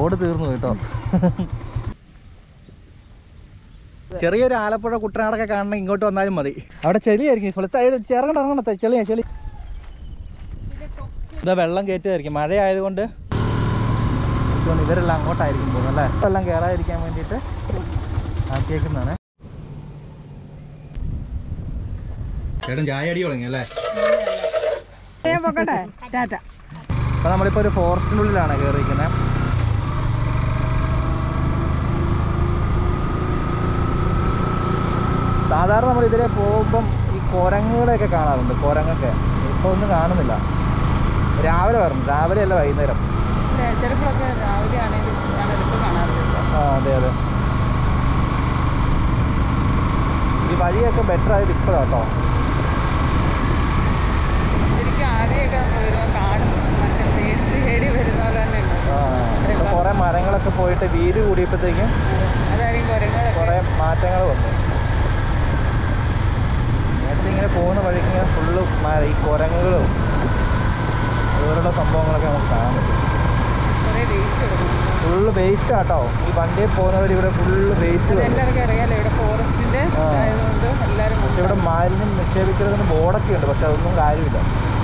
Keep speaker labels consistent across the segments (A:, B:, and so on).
A: Road തീർന്നു കേട്ടോ ചെറിയൊരു ആലപ്പുഴ കുട്ടനാടൊക്കെ കാണണം ഇങ്ങോട്ട് വന്നാലും മതി അവിടെ ചെളിയായിരിക്കും സ്ഥലത്ത് ചേർക്കണ്ട ഇറങ്ങണത്തെ ചെളിയാ ചെളി ഇതാ വെള്ളം കയറ്റുമായിരിക്കും മഴ ആയതുകൊണ്ട് എനിക്ക് തോന്നുന്നു ഇവരെല്ലാം അങ്ങോട്ടായിരിക്കും പോകുന്നത് അല്ലേ വെള്ളം കയറാതിരിക്കാൻ വേണ്ടിയിട്ട് ആക്കിയേക്കുന്നതാണ് ചേട്ടൻ ചായ അടി തുടങ്ങി അല്ലേ
B: ഞാൻ പൊക്കട്ടെ ടാറ്റ
A: അപ്പൊ നമ്മളിപ്പോ ഒരു ഫോറസ്റ്റിനുള്ളിലാണ് കയറിയിരിക്കുന്നത് സാധാരണ നമ്മൾ ഇതിലെ പോകുമ്പം ഈ കുരങ്ങുകളെയൊക്കെ കാണാറുണ്ട് കുരങ്ങൊക്കെ ഇപ്പൊ ഒന്നും കാണുന്നില്ല രാവിലെ വരണം രാവിലെ അല്ല വൈകുന്നേരം
B: ചിലപ്പോഴൊക്കെ രാവിലെ ആണെങ്കിലും ഞാൻ എടുത്ത് കാണാറുണ്ട്
A: ആ അതെ അതെ ഈ വഴിയൊക്കെ ബെറ്റർ ആയത് ഇപ്പോഴാട്ടോ
B: ശരിക്കും ആദ്യമൊക്കെ നമ്മൾ വരുമ്പോൾ കാണും മറ്റേ പേടി പേടി വരുന്ന പോലെ തന്നെ ഉണ്ട്
A: ആ ഇപ്പൊ കുറെ മരങ്ങളൊക്കെ പോയിട്ട് വീതി കൂടിയപ്പോഴത്തേക്കും
B: അതായിരിക്കും കുരങ്ങുകളൊക്കെ
A: കുറെ മാറ്റങ്ങൾ വന്നു നേരത്തെ ഇങ്ങനെ പോകുന്ന വഴിക്ക് ഇങ്ങനെ ഫുള്ള് ഈ കുരങ്ങുകളും അതുപോലുള്ള സംഭവങ്ങളൊക്കെ നമുക്ക് കാണാൻ പറ്റും
B: കുറേ വേസ്റ്റ് കൊടുക്കും
A: ഫുള്ള് വേസ്റ്റ് ആട്ടോ ഈ വണ്ടിയിൽ പോകുന്നവർ ഇവിടെ ഫുള്ള് വേസ്റ്റ്
B: അത് എല്ലാവർക്കും അറിയാലോ ഇവിടെ ഫോറസ്റ്റിന്റെ
A: ആ.
B: ആയതുകൊണ്ട് എല്ലാവരും
A: പക്ഷെ ഇവിടെ മാലിന്യം നിക്ഷേപിക്കുന്നതിന് ബോർഡൊക്കെ ഉണ്ട് പക്ഷെ അതൊന്നും കാര്യമില്ല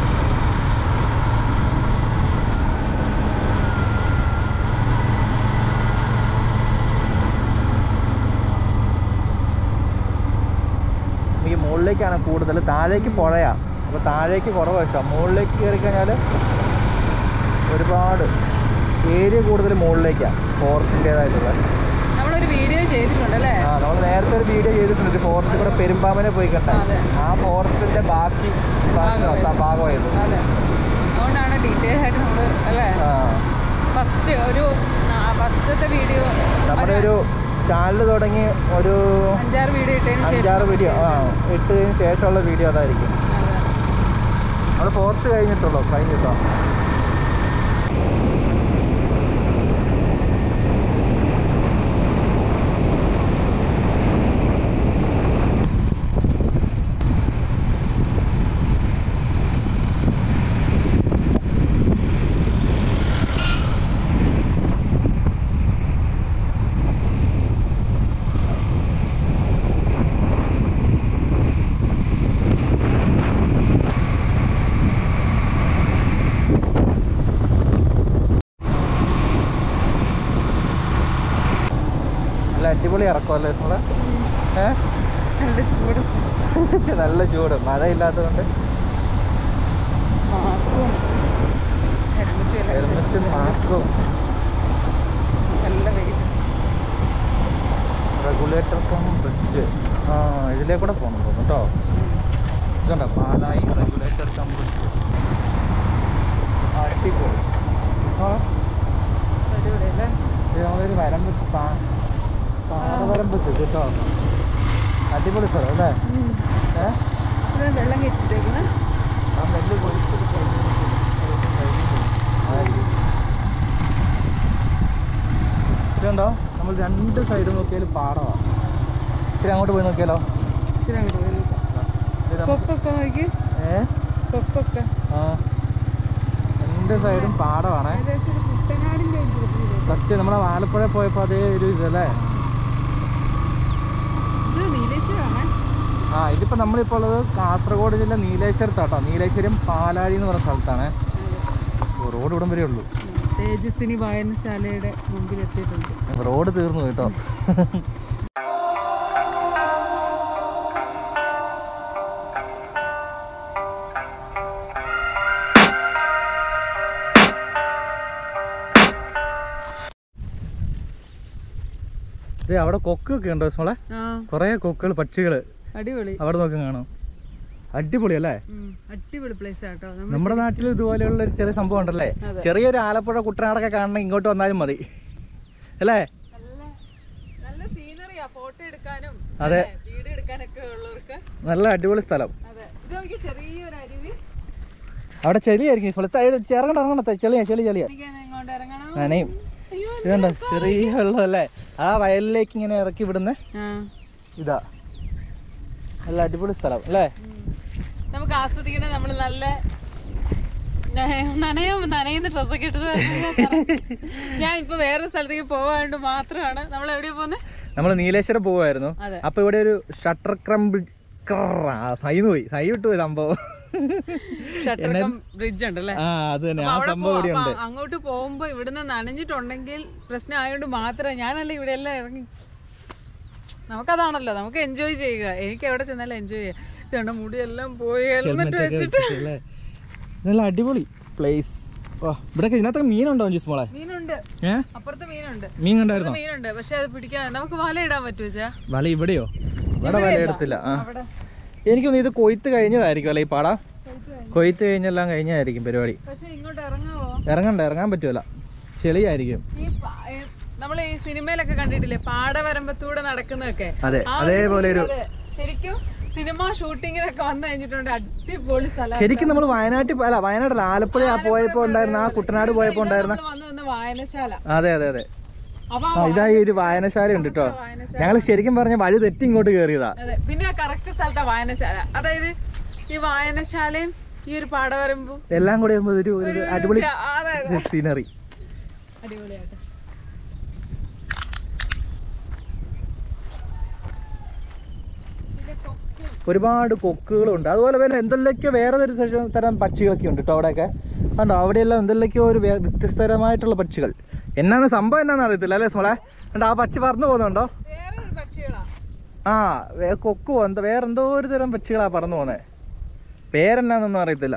A: ഈ മുകളിലേക്കാണ് കൂടുതൽ താഴേക്ക് പുഴയാ അപ്പോൾ താഴേക്ക് കുറവ് ഇഷ്ടം മുകളിലേക്ക് കയറി കഴിഞ്ഞാൽ ഒരുപാട് ഏരിയ കൂടുതൽ മുകളിലേക്കാണ് ഫോറസ്റ്റിൻ്റേതായിട്ടുള്ള
B: നമ്മളൊരു വീഡിയോ ചെയ്തിട്ടുണ്ട് അല്ലേ
A: ആ നമ്മൾ നേരത്തെ ഒരു വീഡിയോ ചെയ്തിട്ടുണ്ട് ഒരു ഫോറസ്റ്റിൽ കൂടെ പെരുമ്പാമ്പനെ പോയി കണ്ട
B: അതെ.
A: ആ ഫോറസ്റ്റിന്റെ ബാക്കി
B: ഭാഗമായത്.
A: ഭാഗമായത്
B: അതെ അതുകൊണ്ടാണ് ഡീറ്റെയിൽ ആയിട്ട് നമ്മൾ അല്ലേ
A: ആ
B: ഫസ്റ്റ് ഒരു ഫസ്റ്റത്തെ വീഡിയോ
A: നമ്മുടെ ഒരു ചാനൽ തുടങ്ങി ഒരു
B: അഞ്ചാറ് വീഡിയോ ഇട്ടതിന് ശേഷം
A: അഞ്ചാറ് വീഡിയോ ആ ഇട്ടതിന് ശേഷമുള്ള വീഡിയോ അതായിരിക്കും
B: അതെ.
A: നമ്മൾ ഫോറസ്റ്റ് കഴിഞ്ഞിട്ടുള്ളൂ കഴിഞ്ഞിട്ടോ നല്ല അടിപൊളി ഇറക്കമല്ലേ നമ്മളെ ഏഹ്
B: നല്ല ചൂട്
A: നല്ല ചൂട് മഴയില്ലാത്തതുകൊണ്ട്
B: മാസ്കും ഹെൽമെറ്റും എല്ലാം
A: ഹെൽമെറ്റും മാസ്കും
B: നല്ല വെയിൽ
A: റെഗുലേറ്റർ കം ബ്രിഡ്ജ് ആ ഇതിലേ കൂടെ പോകണം തോന്നുന്നു കേട്ടോ ഇതുണ്ടോ പാലായി റെഗുലേറ്റർ കം ബ്രിഡ്ജ് അടിപൊളി ആ
B: അടിപൊളിയല്ലേ
A: ഇത് നമ്മളൊരു വരമ്പ് പാ പാറവരമ്പ് കേട്ടോ അടിപൊളി സ്ഥലം അല്ലേ ഏഹ്
B: ഇത് വെള്ളം കെട്ടിട്ടേക്കുന്നത്
A: ആ നെല്ല് കൊയ്ത്തിട്ട് ഇതുണ്ടോ നമ്മൾ രണ്ട് സൈഡ് നോക്കിയാൽ പാടമാണ് ഇച്ചിരി അങ്ങോട്ട് പോയി നോക്കിയാലോ
B: ഇച്ചിരി അങ്ങോട്ട് പോയി നോക്കാം.
A: ഇത് നമ്മ-
B: കൊക്കൊക്കെ നോക്കി
A: ഏ
B: കൊക്കൊക്കെ
A: ആ രണ്ട് സൈഡും പാടമാണ്
B: ഏകദേശം ഒരു കുട്ടനാടിൻ്റെ ഒരു ഇത്.
A: സത്യം നമ്മളെ ആലപ്പുഴ പോയപ്പോൾ അതേ ഒരു ഇതല്ലേ
B: ഇത് നീലേശ്വരമാണ്
A: ആ ഇതിപ്പോൾ നമ്മളിപ്പോൾ ഉള്ളത് കാസർഗോഡ് ജില്ല നീലേശ്വരത്താട്ടോ നീലേശ്വരം പാലാഴി എന്ന് പറഞ്ഞ സ്ഥലത്താണ് ഓ, റോഡ് ഇവിടം വരെ ഉള്ളൂ
B: തേജസ്വിനി വായനശാലയുടെ മുമ്പിൽ എത്തിയിട്ടുണ്ട്
A: റോഡ് തീർന്നു കേട്ടോ ഇത് അവിടെ കൊക്കൊക്കെ ഉണ്ടോ മോളെ
B: ആ
A: കുറേ കൊക്കുകൾ പക്ഷികൾ
B: അടിപൊളി
A: അവിടെ നോക്കാൻ കാണാം അടിപൊളി അല്ലേ
B: ഉം, അടിപൊളി പ്ലേസ് ആട്ടോ നമ്മൾ
A: നമ്മുടെ നാട്ടിൽ ഇതുപോലെയുള്ള ഒരു ചെറിയ സംഭവം ഉണ്ടല്ലേ
B: അതെ.
A: ചെറിയൊരു ആലപ്പുഴ കുട്ടനാടൊക്കെ കാണണം ഇങ്ങോട്ട് വന്നാലും മതി അല്ലേ
B: നല്ല നല്ല സീനറിയാ ഫോട്ടോ എടുക്കാനും
A: അതെ.
B: വീഡിയോ എടുക്കാനൊക്കെ ഉള്ളവർക്ക്
A: നല്ല അടിപൊളി സ്ഥലം
B: അതെ ഇത് നോക്കി ചെറിയൊരു അരുവി
A: അവിടെ ചെളിയായിരിക്കും സ്ഥലത്ത് ഇറങ്ങണ്ട ഇറങ്ങണത്തെ ചെളിയാ ചെളി ചെളിയാ
B: എനിക്ക് ഇങ്ങോട്ട് ഇറങ്ങണം
A: നനയും
B: അയ്യോ
A: ഇതുണ്ടോ ചെറിയ വെള്ളമല്ലേ ആ വയലിലേക്ക് ഇങ്ങനെ ഇറക്കി വിടുന്ന
B: ആ
A: ഇതാ നല്ല അടിപൊളി സ്ഥലം അല്ലേ
B: ഉം. നമുക്ക് ആസ്വദിക്കണ നമ്മൾ നല്ല നനയ നനയുന്ന ഡ്രസ്സൊക്കെ ഇട്ടിട്ട് വരുന്നത് ഞാൻ ഇപ്പൊ വേറെ സ്ഥലത്തേക്ക് പോവാണ്ട് മാത്രമാണ് നമ്മൾ എവിടെയാ പോകുന്നത്
A: നമ്മൾ നീലേശ്വരം പോവായിരുന്നു
B: അതെ.
A: അപ്പൊ ഇവിടെ ഒരു ഷട്ടർ ക്രംബ് സൈന്ന് പോയി സൈ വിട്ടു പോയി സംഭവം
B: ഷട്ടർക്കം ബ്രിഡ്ജ് ഉണ്ട് അല്ലേ
A: ആ അത് തന്നെ
B: അപ്പൊ
A: ആ
B: അവിടെ
A: സംഭവം ഇവിടെ
B: പോവാം.
A: ഉണ്ട്
B: അപ്പൊ അങ്ങോട്ട് പോകുമ്പോ ഇവിടുന്ന് നനഞ്ഞിട്ടുണ്ടെങ്കിൽ പ്രശ്നം ആയതുകൊണ്ട് മാത്രമേ ഞാനല്ല ഇവിടെ എല്ലാം ഇറങ്ങി നമുക്കതാണല്ലോ നമുക്ക് എൻജോയ് ചെയ്യുക എനിക്ക് എവിടെ ചെന്നാലും എൻജോയ് ചെയ്യാം ഇതുകൊണ്ട് മുടിയെല്ലാം പോയി ഹെൽമെറ്റ് വെച്ചിട്ട്
A: അല്ലേ നല്ല അടിപൊളി പ്ലേസ് ഓ ഇവിടെ ഇതിനകത്തൊക്കെ മീനുണ്ടോ ജിസ് മോളെ
B: മീനുണ്ട്
A: ഏ
B: അപ്പുറത്ത് മീനുണ്ട്
A: മീൻ കണ്ടായിരുന്നോ
B: മീനുണ്ട് പക്ഷെ അത് പിടിക്കാൻ നമുക്ക് വല ഇടാൻ പറ്റുമോ ചാ
A: വല ഇവിടെയോ ഇവിടെ വല എടുത്തില്ല ആ
B: അവിടെ
A: എനിക്കൊന്ന് ഇത് കൊയ്ത്ത് കഴിഞ്ഞതായിരിക്കും അല്ലേ ഈ പാട കൊയ്ത്ത് കഴിഞ്ഞെല്ലാം കഴിഞ്ഞായിരിക്കും പരിപാടി
B: പക്ഷെ ഇങ്ങോട്ട് ഇറങ്ങാവോ
A: ഇറങ്ങണ്ട ഇറങ്ങാൻ പറ്റുമല്ല ചെളിയായിരിക്കും
B: ഈ നമ്മൾ ഈ സിനിമയിലൊക്കെ കണ്ടിട്ടില്ലേ പാടവരമ്പത്തൂടെ നടക്കുന്നതൊക്കെ
A: അതെ
B: ആ
A: അതേപോലെ ഒരു
B: അതെ. ശരിക്കും സിനിമ ഷൂട്ടിങ്ങിനൊക്കെ വന്നു കഴിഞ്ഞിട്ടുണ്ട് അടിപൊളി സ്ഥലം
A: ശരിക്കും നമ്മൾ വയനാട്ടിൽ അല്ല വയനാട്ടിൽ ആലപ്പുഴ ആ പോയപ്പോ ഉണ്ടായിരുന്ന ആ കുട്ടനാട് പോയപ്പോ ഉണ്ടായിരുന്ന
B: വന്നു വന്ന വായനശാല
A: അതെ അതെ അതെ
B: അപ്പൊ
A: ആ ഇതാ ഈ ഒരു വായനശാല ഉണ്ട് കേട്ടോ
B: വായനശാല
A: ഞങ്ങൾ ശരിക്കും പറഞ്ഞ വഴി തെറ്റി ഇങ്ങോട്ട് കയറിയതാ
B: അതെ പിന്നെ കറക്റ്റ് സ്ഥലത്താ വായനശാല അതായത് ഈ വായനശാലയും ഈ ഒരു പാടവരമ്പും
A: എല്ലാം കൂടി ആകുമ്പോൾ ഒരു ഒരു അടിപൊളി
B: ആ, അതെ അതെ
A: സീനറി
B: അടിപൊളിയായിട്ട്
A: ഒരുപാട് കൊക്കുകളുണ്ട് അതുപോലെ തന്നെ എന്തെല്ലൊക്കെയോ വേറെ ഒരു തരം- തരം പക്ഷികളൊക്കെ ഉണ്ട് കേട്ടോ അവിടെയൊക്കെ കണ്ടോ അവിടെയെല്ലാം എന്തെല്ലൊക്കെയോ ഒരു വ്യ- വ്യത്യസ്തരമായിട്ടുള്ള പക്ഷികൾ എന്നാന്ന് സംഭവം എന്നാന്ന് അറിയത്തില്ല അല്ലേ സ്മോളെ കണ്ടോ ആ പക്ഷി പറന്നു പോകുന്നുണ്ടോ
B: വേറെ ഒരു പക്ഷികളാ
A: ആ വേ- കൊക്കോ എന്താ വേറെ എന്തോ ഒരു തരം പക്ഷികളാ പറന്നു പോകുന്നത് പേരെന്നാന്നൊന്നും അറിയത്തില്ല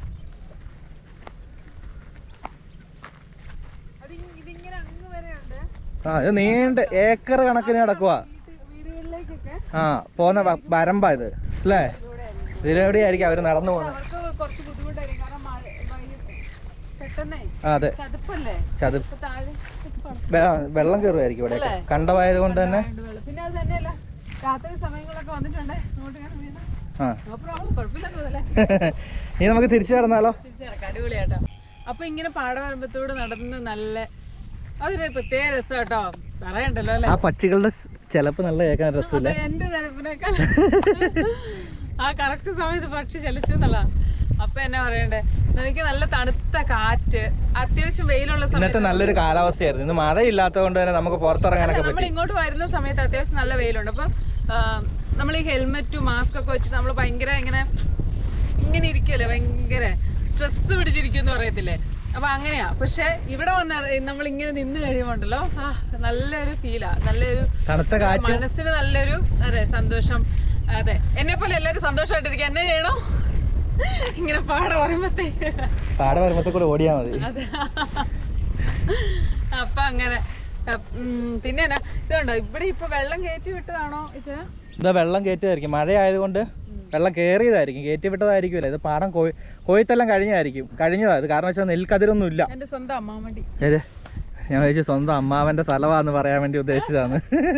B: അത് ഇ- ഇതിങ്ങനെ അങ്ങ് വരെ ഉണ്ട്
A: ആ ഇത് നീണ്ട ഏക്കർ കണക്കിന് കിടക്കുക
B: വീടുകളിലേക്കൊക്കെ
A: ആ പോകുന്ന വ- വരമ്പാ ഇത് അല്ലേ ഇതിലെവിടെയായിരിക്കും അവർ നടന്നു പോകുന്നത്
B: അവർക്ക് കുറച്ച് ബുദ്ധിമുട്ടായിരിക്കും കാരണം മഴ വൈകി- പെട്ടെന്നേ
A: ആ അതെ
B: ചതുപ്പല്ലേ
A: ചതു
B: ഇപ്പൊ താഴെ ചതുപ്പാണ്.
A: വെ- വെള്ളം കയറുമായിരിക്കും ഇവിടെയൊക്കെ കണ്ടമായത് കൊണ്ട് തന്നെ
B: താഴെ വെള്ളം. പിന്നെ അത് തന്നെയല്ല രാത്രി സമയങ്ങളൊക്കെ വന്നിട്ടുണ്ട് അങ്ങോട്ട് ഇങ്ങനെ വീണ്
A: ആ
B: നോ പ്രോബ്ലം കുഴപ്പമില്ല തോന്നല്ലേ
A: ഇനി നമുക്ക് തിരിച്ചു കിടന്നാലോ
B: തിരിച്ചിറക്കാം അടിപൊളിയാട്ടോ അപ്പൊ ഇങ്ങനെ പാടവരമ്പത്തോട് നടന്ന് നല്ല അതൊരു പ്രത്യേക രസം കേട്ടോ പറയണ്ടല്ലോ അല്ലെ
A: ആ പക്ഷികളുടെ സ് ചിലപ്പ് നല്ല കേൾക്കാൻ രസമില്ല
B: എന്റെ ചിലപ്പിനേക്കാൾ ആ കറക്റ്റ് സമയത്ത് പക്ഷി ചലിച്ചു എന്നുള്ള അപ്പൊ എന്നാ പറയണ്ടേ എനിക്ക് നല്ല തണുത്ത കാറ്റ് അത്യാവശ്യം വെയിലുള്ള
A: ഇന്നത്തെ
B: സമയത്ത്
A: നല്ലൊരു കാലാവസ്ഥയായിരുന്നു ഇന്ന് മഴയില്ലാത്തത് കൊണ്ട് തന്നെ നമുക്ക് പുറത്തിറങ്ങാനൊക്കെ
B: നമ്മൾ
A: പറ്റി
B: ഇങ്ങോട്ട് വരുന്ന സമയത്ത് അത്യാവശ്യം നല്ല വെയിലുണ്ട് അപ്പം നമ്മൾ ഈ ഹെൽമെറ്റും മാസ്ക് ഒക്കെ വെച്ചിട്ട് നമ്മൾ ഭയങ്കര ഇങ്ങനെ ഇങ്ങനെ ഇരിക്കുമല്ലേ ഭയങ്കര സ്ട്രെസ് പിടിച്ചിരിക്കുമെന്ന് പറയത്തില്ലേ അപ്പൊ അങ്ങനെയാ പക്ഷെ ഇവിടെ വന്ന് നമ്മൾ ഇങ്ങനെ നിന്ന് കഴിയുമ്പോണ്ടല്ലോ ആ നല്ലൊരു ഫീലാ നല്ലൊരു
A: തണുത്ത കാറ്റ്
B: മനസ്സിന് നല്ലൊരു അതെ സന്തോഷം അതെ എന്നെ പോലെ എല്ലാവരും സന്തോഷമായിട്ടിരിക്കുക എന്നെ ചെയ്യണം ഇങ്ങനെ പാട പറയുമ്പത്തേക്ക്
A: പാടെ വരുമ്പത്തെ കൂടെ ഓടിയാൽ മതി
B: അതെ അപ്പൊ അങ്ങനെ അപ്പ് ഉം, പിന്നെ എന്നാ ഇതുണ്ടോ ഇവിടെ ഇപ്പൊ വെള്ളം കയറ്റി വിട്ടതാണോ ഇച്ചാ
A: ഇതാ വെള്ളം കയറ്റിയതായിരിക്കും മഴ ആയതുകൊണ്ട് വെള്ളം കയറിയതായിരിക്കും കയറ്റി വിട്ടതായിരിക്കുമല്ലോ ഇത് പാടം കോയി കോയത്തെല്ലാം കഴിഞ്ഞതായിരിക്കും കഴിഞ്ഞതാ ഇത് കാരണം വെച്ചാൽ നെൽക്കതിരൊന്നും ഇല്ല
B: എന്റെ സ്വന്തം അമ്മാമണ്ടി
A: ഏത് ഞാൻ വിചാരിച്ചു സ്വന്തം അമ്മാവന്റെ സ്ഥലമാന്ന് പറയാൻ വേണ്ടി ഉദ്ദേശിച്ചതാണ്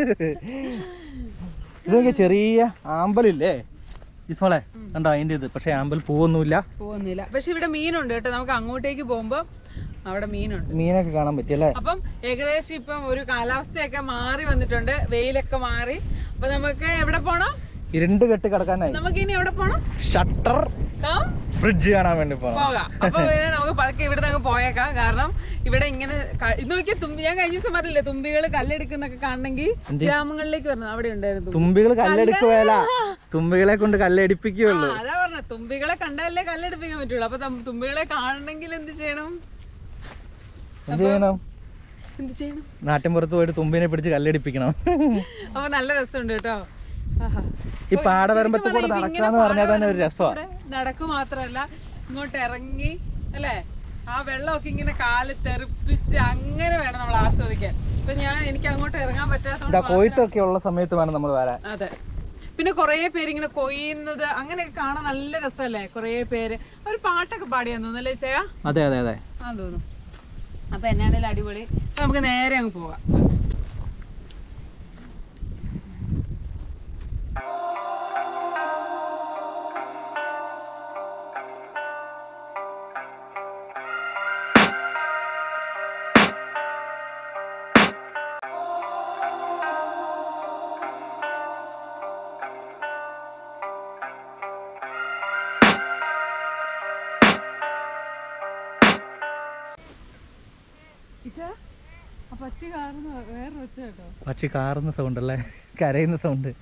A: ഇതൊക്കെ ചെറിയ ആമ്പലില്ലേ ഇസ്മോളെ കണ്ടോ അതിന്റെ ഇത് പക്ഷെ ആമ്പൽ പൂവൊന്നുമില്ല
B: പോകുന്നില്ല പക്ഷെ ഇവിടെ മീനുണ്ട് കേട്ടോ നമുക്ക് അങ്ങോട്ടേക്ക് പോകുമ്പോ അവിടെ മീനുണ്ട്
A: മീനൊക്കെ കാണാൻ പറ്റിയല്ലേ
B: അപ്പം ഏകദേശം ഇപ്പം ഒരു കാലാവസ്ഥയൊക്കെ മാറി വന്നിട്ടുണ്ട് വെയിലൊക്കെ മാറി അപ്പൊ നമുക്ക് എവിടെ പോണം
A: ഇരുണ്ട് കെട്ടി കിടക്കാനായി
B: നമുക്ക് ഇനി എവിടെ പോണം
A: ഷട്ടർ
B: Come.
A: ബ്രിഡ്ജ് കാണാൻ വേണ്ടി പോകണം
B: പോകാം അപ്പൊ പിന്നെ നമുക്ക് പതുക്കെ ഇവിടെ അങ്ങ് പോയേക്കാം കാരണം ഇവിടെ ഇങ്ങനെ ക- ഇത് നോക്കിയാൽ തുമ്പി ഞാൻ കഴിഞ്ഞ ദിവസം പറഞ്ഞില്ലേ തുമ്പികൾ കല്ലെടുക്കുന്നൊക്കെ കാണണമെങ്കിൽ ഗ്രാമങ്ങളിലേക്ക് വരണം അവിടെ ഉണ്ടായിരുന്നു
A: തുമ്പികൾ കല്ലെടുക്കുവേല തുമ്പികളെ കൊണ്ട് കല്ലടിപ്പിക്കുകയുള്ളൂ
B: അതാ പറഞ്ഞ തുമ്പികളെ കണ്ടാലേ കല്ലെടുപ്പിക്കാൻ പറ്റുള്ളൂ അപ്പൊ തം- തുമ്പികളെ കാണണമെങ്കിൽ എന്ത് ചെയ്യണം
A: എന്ത് ചെയ്യണം
B: എന്ത് ചെയ്യണം
A: നാട്ടിൻപുറത്ത് പോയിട്ട് തുമ്പിനെ പിടിച്ച് കല്ലടിപ്പിക്കണം
B: അപ്പൊ നല്ല രസമുണ്ട് കേട്ടോ ആഹാ.
A: ഈ
B: അപ്പൊ
A: പാടവരമ്പത്ത്
B: ശരിക്കും
A: കൂടെ
B: പറഞ്ഞാ ഇതിങ്ങനെ
A: നടക്കാന്ന് പറഞ്ഞാൽ തന്നെ ഒരു രസമാണ്
B: പാടവരമ്പത്തൂടെ നടക്കു മാത്രല്ല ഇങ്ങോട്ട് ഇറങ്ങി അല്ലേ ആ വെള്ളമൊക്കെ ഇങ്ങനെ കാല് തെറിപ്പിച്ച് അങ്ങനെ വേണം നമ്മൾ ആസ്വദിക്കാൻ ഇപ്പൊ ഞാൻ എനിക്ക് അങ്ങോട്ട് ഇറങ്ങാൻ
A: ഇതാ
B: പറ്റാത്ത
A: കൊയ്ത്തൊക്കെ ഉള്ള സമയത്ത് വേണം നമ്മൾ വരാൻ
B: അതെ പിന്നെ കുറേ പേര് ഇങ്ങനെ കൊയ്യുന്നത് അങ്ങനെയൊക്കെ കാണാൻ നല്ല രസമല്ലേ കുറേ പേര് അവർ പാട്ടൊക്കെ പാടിയാന്ന് തോന്നുന്നല്ലേ ചെയ്യാ
A: അതെ അതെ അതെ
B: ആ തോന്നുന്നു അപ്പൊ എന്നാണേലും അടിപൊളി അപ്പൊ നമുക്ക് നേരെ അങ്ങ് പോവാം പക്ഷി കാറുന്ന വേറെ വെച്ച കേട്ടോ
A: പക്ഷി കാറുന്ന സൗണ്ട് അല്ലേ കരയുന്ന സൗണ്ട്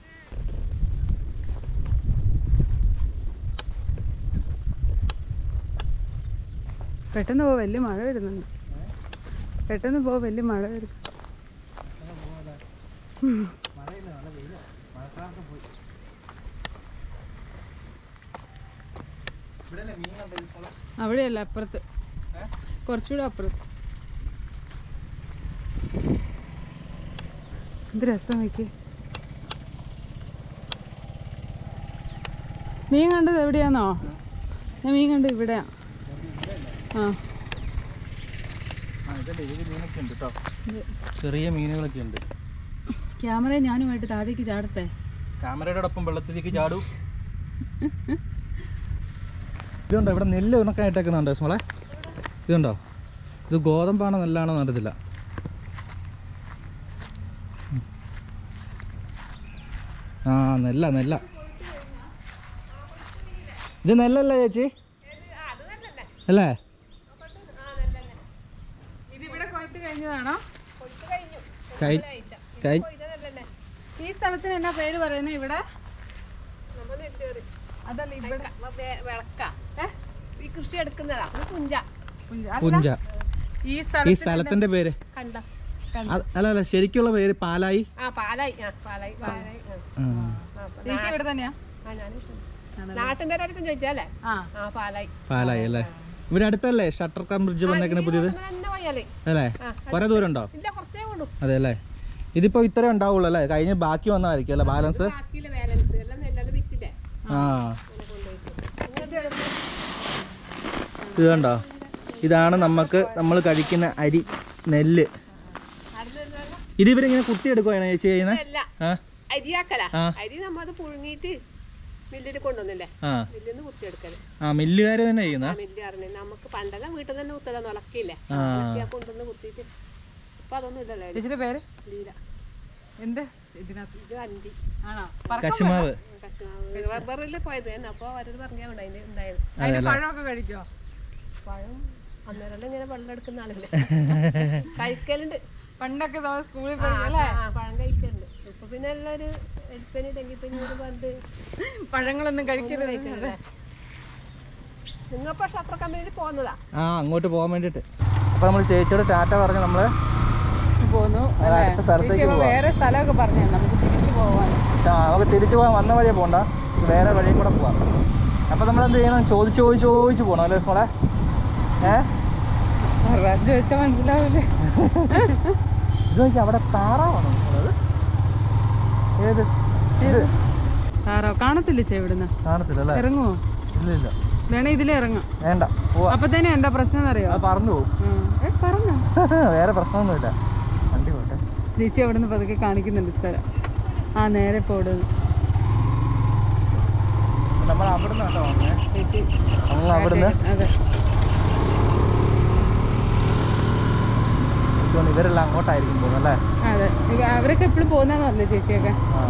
B: പെട്ടെന്ന് പോ വലിയ മഴ വരുന്നുണ്ട് പെട്ടെന്ന് പോ വലിയ മഴ വരുന്നു അവിടെയല്ല അപ്പുറത്ത് കുറച്ചുകൂടെ അപ്പുറത്ത് എന്ത് രസം നോക്കി മീൻ കണ്ടത് എവിടെയാന്നോ ഞാൻ മീൻ കണ്ടത് ഇവിടെയാ ആ
A: മീനൊക്കെ ഉണ്ട് കേട്ടോ
B: ഇത്
A: ചെറിയ മീനുകളൊക്കെ ഉണ്ട്
B: ക്യാമറ ഞാനുമായിട്ട് താഴേക്ക് ചാടട്ടെ
A: ക്യാമറയുടെ ഒപ്പം വെള്ളത്തിലേക്ക് ചാടൂ ഇതുണ്ടോ ഇവിടെ നെല്ല് ഉണക്കായിട്ടേക്കുന്നുണ്ടോ സ്മോളെ ഇതുണ്ടോ ഇത് ഗോതമ്പാണോ നെല്ലാണോ അറിയത്തില്ല ഉം. ആ നെല്ല നെല്ല ഇത് നെല്ലല്ലേ ചേച്ചി അല്ലേ
B: ഇത് ഇവിടെ കൊയ്ത്ത് കഴിഞ്ഞതാണോ
A: കൈ കൈ
B: ഈ സ്ഥലത്തിന് എന്നാ പേര് പറയുന്നത് ഇവിടെ അതല്ല ഇവിടെ
C: വിളക്ക ഈ കൃഷി എടുക്കുന്നതാ ഇത് പുഞ്ച
B: പുഞ്ച.
A: പുഞ്ച
B: ഈ
A: ഈ
B: സ്ഥലത്തിന്
A: സ്ഥലത്തിന്റെ പേര്
C: കണ്ട
A: അത് അല്ല അല്ല ശരിക്കുള്ള പേര് പാലായി
C: ആ പാലായി ആ പാലായി പാലായി ആ.
A: ആ.
C: ആ, പ-
B: ചേച്ചി ഇവിടെ തന്നെയാ
C: ആ ഞാനും നാട്ടിൻ്റെ ആയിരിക്കും ചോദിച്ചാലേ
B: ആ
C: ആ പാലായി
A: പാലായി അല്ലേ ഇവിടെ അടുത്തല്ലേ ഷട്ടർ കം ബ്രിഡ്ജ് വന്നേക്കണ പുതിയത്
C: ഇങ്ങനെ തന്നെ പോയാലേ
A: അല്ലേ കുറെ ദൂരം ഉണ്ടോ
C: ഇല്ല കുറച്ചേ ഉള്ളൂ
A: അതെ അല്ലേ ഇതിപ്പോ ഇത്രേ ഉണ്ടാവുള്ളൂ അല്ലേ കഴിഞ്ഞ് ബാക്കി വന്നതായിരിക്കും അല്ലേ ബാലൻസ്
C: ബാക്കിയില്ല ബാലൻസ് എല്ലാം നെല്ലെല്ലാം വിറ്റില്ലേ
A: ആ
C: അങ്ങനെ കൊണ്ടുപോയിട്ട്
A: ഇത് കണ്ടോ ഇതാണ് നമുക്ക് നമ്മൾ കഴിക്കുന്ന അരി നെല്ല് ഇത് ഇവരിങ്ങനെ കുത്തിയെടുക്കുകയാണ് ചേച്ചി ചെയ്യുന്നത്
C: അല്ല
A: ആ
C: അരിയാക്കല
A: ആ.
C: അരി നമ്മത് പുഴുങ്ങിയിട്ട് മില്ലിൽ കൊണ്ടുവന്നില്ലേ
A: ആ
C: മില്ലിൽ നിന്ന് കുത്തിയെടുക്കല്
A: ആ മില്ലുകാർ തന്നെ ചെയ്യുന്ന
C: ആ മില്ല് അറിഞ്ഞേ നമുക്ക് പണ്ടെല്ലാം വീട്ടിൽ തന്നെ കുത്തല ഉലക്കില്ലേ
A: ആ.
C: കൊണ്ടുവന്ന് കുത്തിയിട്ട് ഇപ്പൊ അതൊന്നും ഇല്ലല്ലോ
B: ചേച്ചിയുടെ പേര്
C: ലീല
B: എന്ത് ഇതിനകത്ത്
C: ഇത് അണ്ടി
B: ആണോ
A: കശുമാവ്
C: കശുമാവ് റബ്ബറിൽ പോയത് തന്നെ അപ്പോൾ അവരത് പറഞ്ഞാൽ അതിന്റെ ഉണ്ടായത്
B: അതിന്റെ പഴമൊക്കെ കഴിക്കോ
C: പഴം അന്നേരം ഇങ്ങനെ വെള്ളം എടുക്കുന്ന ആളല്ലേ കഴിക്കലുണ്ട്
B: പണ്ടൊക്കെ നമ്മൾ സ്കൂളിൽ
C: ആ,
B: പഠിക്കല്ലേ
C: ആ, പഴം കഴിക്കലുണ്ട് ഇപ്പൊ പിന്നെ എല്ലാം ഒരു എലിപ്പനി തെങ്കിപ്പനി ഒരു പണ്ട്
B: പഴങ്ങളൊന്നും കഴിക്കരുത്
C: കഴിക്കണല്ലേ നിങ്ങപ്പോ ഷട്ടർ കമ്പനിയിൽ പോകുന്നതാ
A: ആ അങ്ങോട്ട് പോകാൻ വേണ്ടിയിട്ട് അപ്പൊ നമ്മൾ ചേച്ചിയോട് ടാറ്റ പറഞ്ഞ് നമ്മള്
B: പോന്നു
A: അത് അടുത്ത സ്ഥലത്തേക്ക്
B: ചേച്ചി അപ്പൊ
A: പോവാം.
B: വേറെ സ്ഥലമൊക്കെ പറഞ്ഞു നമുക്ക് തിരിച്ചു പോവാൻ
A: ആ നമുക്ക് തിരിച്ചു പോകാൻ വന്ന വഴിയെ പോകണ്ട വേറെ വഴിയും കൂടെ പോവാം അപ്പൊ നമ്മൾ എന്ത് ചെയ്യണം ചോദിച്ച് ചോദിച്ച് ചോദിച്ച് പോകണം അല്ലേ മോളെ ഏ
B: പ്രാവശ്യം ചോദിച്ചാൽ മനസ്സിലാവില്ലേ
A: ഇത് നോക്കി അവിടെ താറാവാണോ നിൽക്കുന്നത് ഏത് ഇത്
B: താറോ കാണത്തില്ല ചേ ഇവിടുന്ന്
A: കാണത്തില്ല അല്ലേ
B: ഇറങ്ങുമോ
A: ഇല്ല ഇല്ല
B: വേണേ ഇതിലേ ഇറങ്ങാം
A: വേണ്ട പോവാ
B: അപ്പത്തേനും എന്താ പ്രശ്നം എന്നറിയോ
A: അത് പറന്നു പോകും
B: ഏ പറഞ്ഞോ
A: വേറെ പ്രശ്നമൊന്നുമില്ല വണ്ടി പോട്ടെ
B: ചേച്ചി അവിടുന്ന് പതുക്കെ കാണിക്കുന്നുണ്ട് സ്ഥലം ആ നേരെ പോടുന്നു
A: നമ്മൾ അവിടുന്ന് കേട്ടോ വന്നേ
B: ചേച്ചി
A: നമ്മൾ അവിടുന്ന്
B: അതെ
A: എനിക്ക് തോന്നുന്നു ഇവരെല്ലാം അങ്ങോട്ടായിരിക്കും പോകുന്നത് അല്ലേ
B: അതെ ഇത് അവരൊക്കെ എപ്പോഴും പോകുന്നതെന്ന് പറഞ്ഞേ ചേച്ചിയൊക്കെ
A: ആ.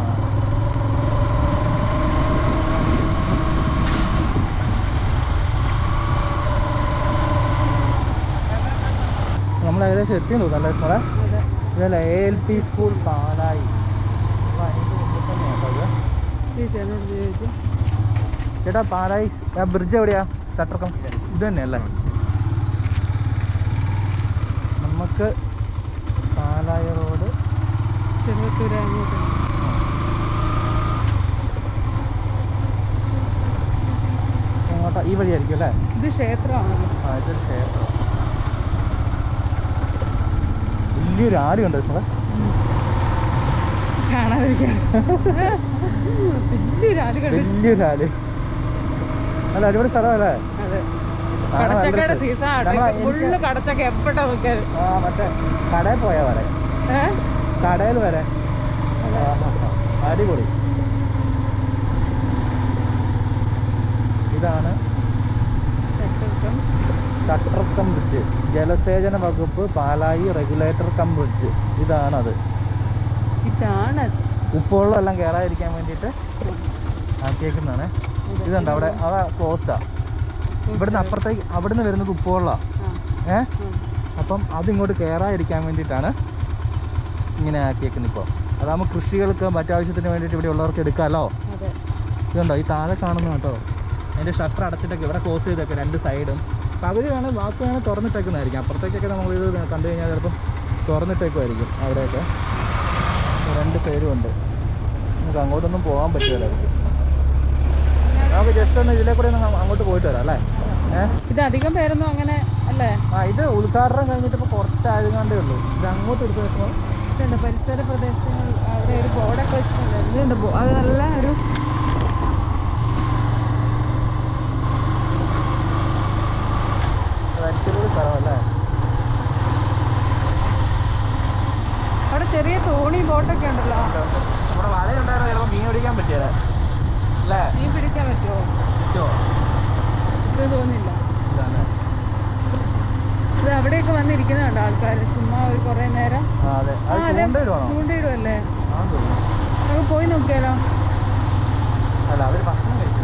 A: നമ്മൾ ഏകദേശം എത്തിയെന്ന് തോന്നുന്നു അല്ലേ മോളെ
B: അതെ
A: ഇതല്ല A L P school Palayi അപ്പൊ അതിന്റെ മുമ്പിൽ തന്നെയാ കേട്ടോ ഇത്.
B: ചേച്ചി എന്നോട് ചോദിച്ചു
A: ചേട്ടാ പാലായി ആ ബ്രിഡ്ജ് എവിടെയാ ചട്ടർക്കം ഇത് തന്നെയല്ലേ നമുക്ക് പാലായി റോഡ്
B: ചെറുപ്പത്തൂര് അങ്ങോട്ട്
A: എങ്ങോട്ടാ ഈ വഴിയായിരിക്കും അല്ലേ
B: ഇത് ക്ഷേത്രമാണല്ലോ
A: ആ ഇതൊരു ക്ഷേത്രം വലിയൊരു ആലുണ്ട് സാറേ
B: കാണാതിരിക്കാൻ വലിയൊരു ആല് കണ്ടു
A: വലിയൊരു ആല് അല്ല അടിപൊളി സ്ഥലമല്ലേ
B: അതെ
A: കാണാൻ നല്ല
B: കടച്ചക്കയുടെ
A: രസം.
B: സീസൺ
A: ഞങ്ങള്
B: ആട്ടെ ഫുള്ള്
A: എനിക്ക്
B: കടച്ചക്ക എപ്പോഴാ നോക്കിയാൽ
A: ആ മറ്റേ കടയിൽ പോയാ വരെ
B: ഏഹ്
A: കടയിൽ വരെ ആ, ആ, ആ. അടിപൊളി ഇതാണ് ഷട്ടർ കം ബ്രിഡ്ജ് ജലസേചന വകുപ്പ് പാലായി റെഗുലേറ്റർ കം ബ്രിഡ്ജ് ഇതാണത്
B: ഇതാണ്
A: ഉപ്പുവെള്ളം എല്ലാം കയറാതിരിക്കാൻ വേണ്ടിയിട്ട് ആക്കിയേക്കുന്നതാണ് ഇതുണ്ട് അവിടെ അതാ ക്ലോസ്ഡാ ഇവിടുന്ന് അപ്പുറത്തേക്ക് അവിടുന്ന് വരുന്നത് ഉപ്പുവെള്ളമാണ്
B: ആ
A: ഏ
B: ഉം.
A: അപ്പം അതിങ്ങോട്ട് കയറാതിരിക്കാൻ വേണ്ടിയിട്ടാണ് ഇങ്ങനെ ആക്കിയേക്കുന്നത് ഇപ്പോൾ അതാകുമ്പോൾ കൃഷികൾക്ക് മറ്റാവശ്യത്തിന് വേണ്ടിയിട്ട് ഇവിടെ ഉള്ളവർക്ക് എടുക്കാമല്ലോ
B: അതെ
A: ഇതുണ്ടോ ഈ താഴെ കാണുന്ന കേട്ടോ അതിൻ്റെ ഷട്ടർ അടച്ചിട്ടൊക്കെ ഇവിടെ ക്ലോസ് ചെയ്തൊക്കെ രണ്ട് സൈഡും പകുതി വേണേൽ ബാക്കി വേണേൽ തുറന്നിട്ടേക്കുന്നതായിരിക്കും അപ്പുറത്തേക്കൊക്കെ നമ്മൾ ഇത് കണ്ടു കഴിഞ്ഞാൽ ചിലപ്പം തുറന്നിട്ടേക്കുമായിരിക്കും അവിടെയൊക്കെ രണ്ട് സൈഡും ഉണ്ട് നമുക്ക് അങ്ങോട്ടൊന്നും പോകാൻ പറ്റില്ലായിരിക്കും നമുക്ക് ജസ്റ്റ് ഒന്ന് ഇതിലെ കൂടെ ഒന്ന് അങ്ങോട്ട് പോയിട്ട് വരാം അല്ലേ ഏഹ്
B: ഇത് അധികം പേരൊന്നും അങ്ങനെ അല്ലേ
A: ആ ഇത് ഉദ്ഘാടനം കഴിഞ്ഞിട്ട് ഇപ്പോൾ കുറച്ചായതുകൊണ്ടേ ഉള്ളൂ ഇത് അങ്ങോട്ട് എടുത്ത് വെക്കുമ്പോൾ
B: ഇതുണ്ട് പരിസര പ്രദേശങ്ങൾ അവിടെ ഒരു ബോർഡൊക്കെ വെച്ചിട്ടുണ്ട് ഇതുണ്ട് ബോ- അത് നല്ല ഒരു
A: അരിക്കലൂർ സ്ഥലമല്ലേ
B: അവിടെ ചെറിയ തോണി ബോട്ടൊക്കെ ഉണ്ടല്ലോ
A: നമ്മുടെ വലയുണ്ടായിരുന്ന ചിലപ്പോൾ മീൻ പിടിക്കാൻ പറ്റിയത് അല്ലേ
B: മീൻ പിടിക്കാൻ പറ്റുമോ
A: പറ്റുമോ
B: ഇത് തോന്നില്ല
A: ഇതാണ്
B: ഇത് അവിടെയൊക്കെ വന്നിരിക്കുന്നുണ്ടോ ആൾക്കാർ ചുമ്മാ ഒരു കുറേ നേരം
A: ആ അതെ
B: ആ,
A: അത്
B: അതെ.
A: ചൂണ്ടയിടുവാണോ
B: ചൂണ്ടയിടുമല്ലേ
A: ആ തോന്നുന്നു
B: നമുക്ക് പോയി നോക്കിയാലോ
A: അല്ല അവർ ഭക്ഷണം കഴിച്ചു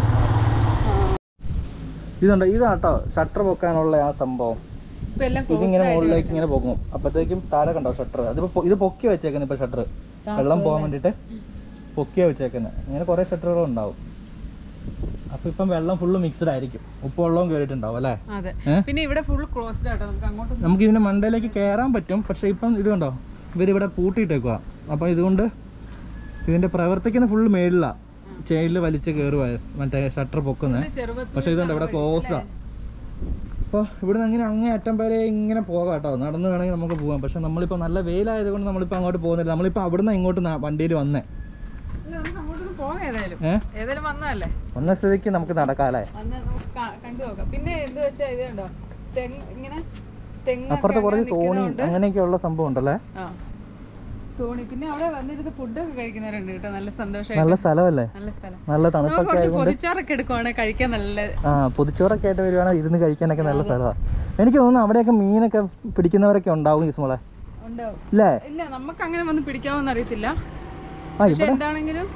A: ഇതുണ്ട് ഇതാട്ടോ ഷട്ടർ പൊക്കാനുള്ള ആ സംഭവം
B: ഇപ്പൊ എല്ലാം
A: ഇതിങ്ങനെ മുകളിലേക്ക് ഇങ്ങനെ പൊങ്ങും അപ്പോഴത്തേക്കും താഴെ കണ്ടോ ഷട്ടർ അതിപ്പോ പൊ- ഇത് പൊക്കി വെച്ചേക്കുന്നത് ഇപ്പൊ ഷട്ടർ വെള്ളം പോകാൻ വേണ്ടിയിട്ട് പൊക്കിയാ വെച്ചേക്കുന്നത് ഇങ്ങനെ കുറെ ഷട്ടറുകൾ ഉണ്ടാവും അപ്പൊ ഇപ്പം വെള്ളം ഫുള്ള് മിക്സ്ഡ് ആയിരിക്കും ഉപ്പ് വെള്ളവും കയറിയിട്ടുണ്ടാവും അല്ലേ
B: അതെ
A: ഏ?
B: പിന്നെ ഇവിടെ ഫുൾ ക്ലോസ്ഡ് ആട്ടോ നമുക്ക് അങ്ങോട്ട്
A: നമുക്ക് ഇതിന്റെ മണ്ടയിലേക്ക് കയറാൻ പറ്റും പക്ഷെ ഇപ്പം ഇത് കണ്ടോ ഇവരിവിടെ പൂട്ടിയിട്ടേക്കുക അപ്പം ഇതുകൊണ്ട് ഇതിന്റെ പ്രവർത്തിക്കുന്ന ഫുള്ള് മേളിലാണ് ചെയിനിൽ വലിച്ച് കയറുക മറ്റേ ഷട്ടർ പൊക്കുന്നത്
B: ചെറുപ്പത്തിൽ
A: പക്ഷെ ഇതുണ്ട് ഇവിടെ ക്ലോസാ അപ്പോൾ ഇവിടുന്ന് അങ്ങനെ അങ്ങേ അറ്റം വരെ ഇങ്ങനെ പോകാം കേട്ടോ നടന്നു വേണമെങ്കിൽ നമുക്ക് പോകാം പക്ഷെ നമ്മളിപ്പോൾ നല്ല വെയിലായത് കൊണ്ട് നമ്മളിപ്പോൾ അങ്ങോട്ട് പോകുന്നില്ല നമ്മളിപ്പോൾ അവിടുന്ന് ഇങ്ങോട്ട് ന- വണ്ടിയിൽ വന്നേ
B: ഇല്ല, നമുക്ക് അങ്ങോട്ടൊന്ന് പോകാം ഏതായാലും
A: ഏഹ്
B: ഏതായാലും വന്നതല്ലേ
A: വന്ന സ്ഥിതിക്ക് നമുക്ക് നടക്കാം അല്ലേ
B: വന്ന് നമുക്ക് കാ- കണ്ടു നോക്കാം പിന്നെ എന്ത് വെച്ചാൽ ഇത് കണ്ടോ തെങ്ങ് ഇങ്ങനെ തെങ്ങ്
A: അപ്പുറത്ത് കുറച്ച് തോണിയും അങ്ങനെയൊക്കെയുള്ള സംഭവം ഉണ്ടല്ലേ
B: ആ തോണി പിന്നെ അവിടെ വന്നിരുന്ന് ഫുഡൊക്കെ കഴിക്കുന്നവരുണ്ട് കേട്ടോ നല്ല സന്തോഷമായിട്ട്
A: നല്ല സ്ഥലമല്ലേ
B: നല്ല സ്ഥലം
A: നല്ല
B: നമുക്ക്
A: തണുപ്പൊക്കെ
B: കുറച്ച്
A: ആയതുകൊണ്ട്
B: പൊതിച്ചാറൊക്കെ എടുക്കുവാണെങ്കിൽ കഴിക്കാൻ നല്ല
A: ആ പൊതിച്ചോറൊക്കെ ആയിട്ട് വരുവാണെങ്കിൽ ഇരുന്ന് കഴിക്കാനൊക്കെ നല്ല സ്ഥലമാണ് എനിക്ക് തോന്നുന്നു അവിടെയൊക്കെ മീനൊക്കെ പിടിക്കുന്നവരൊക്കെ ഉണ്ടാവും ഇസ്മോളെ
B: ഉണ്ടാവും
A: ഇല്ലേ
B: ഇല്ല നമുക്ക് അങ്ങനെ വന്ന് പിടിക്കാമെന്ന് അറിയത്തില്ല
A: ആ
B: പക്ഷെ
A: ഇവിടെ
B: എന്താണെങ്കിലും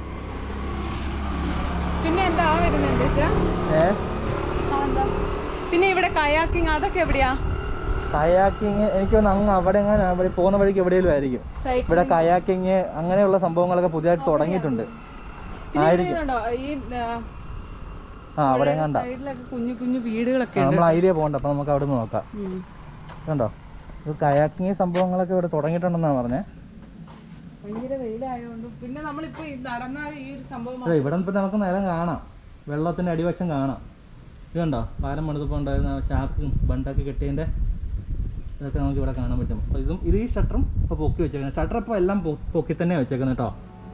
B: പിന്നെ എന്താ ആ വരുന്നത് എന്താ വെച്ചാ
A: ഏ
B: ആ, എന്താ പിന്നെ ഇവിടെ കയാക്കിങ് അതൊക്കെ എവിടെയാ
A: കയാക്കിങ് എനിക്ക് തോന്നുന്നു അങ്ങ് അവിടെ എങ്ങനെ അവിടെ പോകുന്ന വഴിക്ക് എവിടെയെങ്കിലും ആയിരിക്കും
B: സൈക്കിൾ
A: ഇവിടെ കയാക്കിങ് അങ്ങനെയുള്ള സംഭവങ്ങളൊക്കെ പുതിയതായിട്ട് തുടങ്ങിയിട്ടുണ്ട്
B: പിന്നെ ഇവിടെ ഇതുണ്ടോ ഈ
A: ആ അവിടെ കണ്ട
B: സൈഡിലൊക്കെ കുഞ്ഞു കുഞ്ഞു വീടുകളൊക്കെ
A: നമ്മൾ ഐഡിയ പോകണ്ട അപ്പൊ നമുക്ക് അവിടെ നിന്ന് നോക്കാം
B: ഉം.
A: കണ്ടോ ഇത് കയാക്കിങ് സംഭവങ്ങളൊക്കെ ഇവിടെ തുടങ്ങിയിട്ടുണ്ടെന്നാണ് പറഞ്ഞേ
B: ഭയങ്കര വെയിലായതുകൊണ്ട് പിന്നെ നമ്മളിപ്പോ ഈ നടന്നാൽ ഈ ഒരു സംഭവം
A: അതെ ഇവിടെ ഇപ്പം നമുക്ക് നിലം കാണാം വെള്ളത്തിന്റെ അടിവശം കാണാം ഇത് കണ്ടോ പാലം പണിതപ്പോൾ ഉണ്ടായിരുന്ന ആ ചാക്കും ബണ്ടൊക്കെ കെട്ടിയതിന്റെ ഇതൊക്കെ നമുക്ക് ഇവിടെ കാണാൻ പറ്റും അപ്പോൾ ഇതും ഇത് ഈ ഷട്ടറും ഇപ്പോൾ പൊക്കി വെച്ചേക്കുന്നത് ഷട്ടർ ഇപ്പോൾ എല്ലാം പൊ- പൊക്കി തന്നെ വെച്ചേക്കുന്നത് കേട്ടോ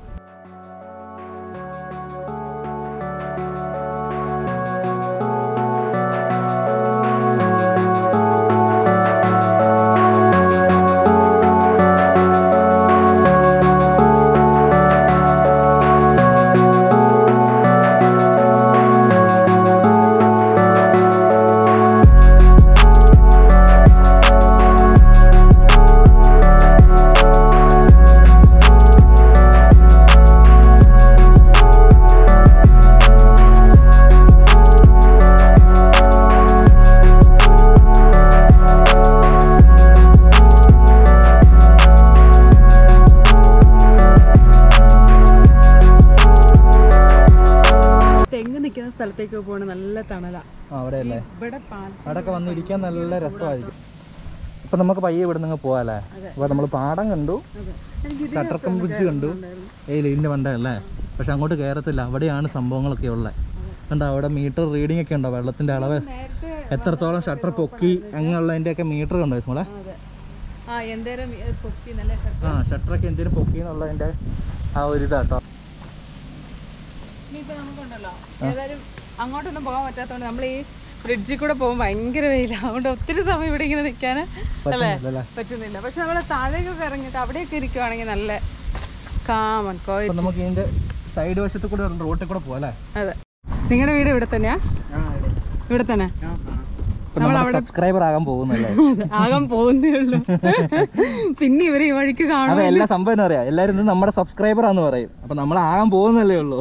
B: തെങ്ങ് നിൽക്കുന്ന സ്ഥലത്തേക്ക് പോകണ നല്ല തണലാ
A: ആ അവിടെ അല്ലേ
B: ഇവിടെ പാൽ
A: അവിടെയൊക്കെ വന്നിരിക്കാൻ നല്ല രസമായിരിക്കും ഇപ്പം നമുക്ക് പയ്യെ ഇവിടെ നിന്ന് പോകാല്ലേ
B: അതെ.
A: അപ്പോൾ നമ്മൾ പാടം കണ്ടു
B: അതെ എനിക്ക്
A: ഷട്ടർ ബ്രിഡ്ജ് കണ്ടു ഏയ് ഇതിൻ്റെ മണ്ടയല്ലേ പക്ഷെ അങ്ങോട്ട് കയറത്തില്ല അവിടെയാണ് സംഭവങ്ങളൊക്കെ ഉള്ളത് കണ്ടോ അവിടെ മീറ്റർ റീഡിംഗ് ഒക്കെ ഉണ്ടോ വെള്ളത്തിൻ്റെ അളവ്
B: നേരത്തെ
A: എത്രത്തോളം ഷട്ടർ പൊക്കി അങ്ങനെയുള്ളതിൻ്റെയൊക്കെ മീറ്റർ കണ്ടോ ഇസ്മോളെ
B: അതെ ആ എന്തേരം ഈ പൊക്കി നല്ല ഷർട്ട്
A: ആ ഷട്ടറൊക്കെ എന്തിനും പൊക്കി എന്നുള്ളതിൻ്റെ ആ ഒരു ഇതാട്ടോ
B: ഇനിയിപ്പോ നമുക്കുണ്ടല്ലോ ഏതായാലും അങ്ങോട്ടൊന്നും പോകാൻ പറ്റാത്തതുകൊണ്ട് നമ്മൾ ഈ ബ്രിഡ്ജിൽ കൂടെ പോകുമ്പോൾ ഭയങ്കര വെയിലാണ് അതുകൊണ്ട് ഒത്തിരി സമയം ഇവിടെ ഇങ്ങനെ നിൽക്കാൻ അല്ലേ
A: പറ്റുന്നില്ലല്ലേ
B: പറ്റുന്നില്ല പക്ഷെ നമ്മൾ താഴേക്കൊക്കെ ഇറങ്ങിയിട്ട് അവിടെയൊക്കെ ഇരിക്കുവാണെങ്കിൽ നല്ല കാമൻ കോയ
A: അപ്പം നമുക്ക് ഇതിൻ്റെ സൈഡ് വശത്ത് കൂടെ റോട്ടിൽ കൂടെ പോകാം അല്ലേ
B: അതെ നിങ്ങളുടെ വീട് ഇവിടെ തന്നെയാ ഇവിടെ തന്നെ
A: ഇപ്പം നമ്മൾ സബ്സ്ക്രൈബർ ആകാൻ പോകുന്നല്ലേ
B: ആകാൻ പോകുന്നേ ഉള്ളൂ പിന്നെ ഇവർ ഈ വഴിക്ക് കാണും
A: അപ്പൊ എല്ലാ സംഭവം എന്താ പറയാ എല്ലാരും ഇത് നമ്മുടെ സബ്സ്ക്രൈബർ ആന്ന് പറയും അപ്പൊ നമ്മൾ ആകാൻ പോകുന്നല്ലേ ഉള്ളൂ